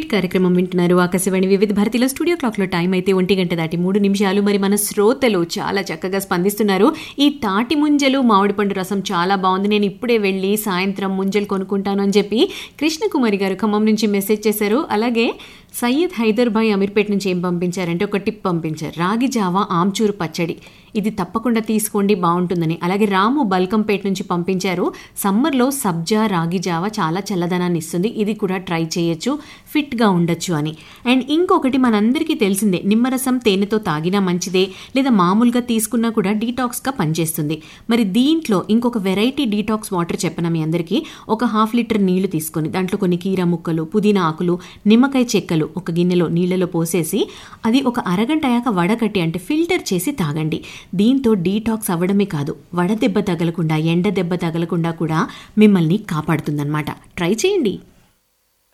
hit కార్యక్రమం వింటున్నారు ఆకాశవాణి వివిధ భారతిలో స్టూడియో క్లాక్లో టైం అయితే ఒంటి గంట దాటి మూడు నిమిషాలు మరి మన శ్రోతలు చాలా చక్కగా స్పందిస్తున్నారు ఈ తాటి ముంజలు మామిడి పండు రసం చాలా బాగుంది నేను ఇప్పుడే వెళ్ళి సాయంత్రం ముంజలు కొనుక్కుంటాను అని చెప్పి కృష్ణకుమారి గారు ఖమ్మం నుంచి మెసేజ్ చేశారు అలాగే సయ్యద్ హైదర్ భాయ్ అమీర్పేట నుంచి ఏం పంపించారంటే ఒక టిప్ పంపించారు రాగి జావా ఆమ్చూరు పచ్చడి ఇది తప్పకుండా తీసుకోండి బాగుంటుందని అలాగే రాము బల్కంపేట నుంచి పంపించారు సమ్మర్లో సబ్జా రాగి జావా చాలా చల్లదనాన్ని ఇస్తుంది ఇది కూడా ట్రై చేయొచ్చు ఫిట్గా ఉండొచ్చు అని అండ్ ఇంకొకటి మనందరికీ తెలిసిందే నిమ్మరసం తేనెతో తాగినా మంచిదే లేదా మామూలుగా తీసుకున్నా కూడా డీటాక్స్గా పనిచేస్తుంది మరి దీంట్లో ఇంకొక వెరైటీ డీటాక్స్ వాటర్ చెప్పన మీ అందరికీ ఒక హాఫ్ లీటర్ నీళ్లు తీసుకొని దాంట్లో కొన్ని కీర ముక్కలు పుదీనా ఆకులు నిమ్మకాయ చెక్కలు ఒక గిన్నెలో నీళ్ళలో పోసేసి అది ఒక అరగంట అయ్యాక వడకట్టి అంటే ఫిల్టర్ చేసి తాగండి దీంతో డీటాక్స్ అవ్వడమే కాదు వడదెబ్బ తగలకుండా ఎండ దెబ్బ తగలకుండా కూడా మిమ్మల్ని కాపాడుతుందన్నమాట ట్రై చేయండి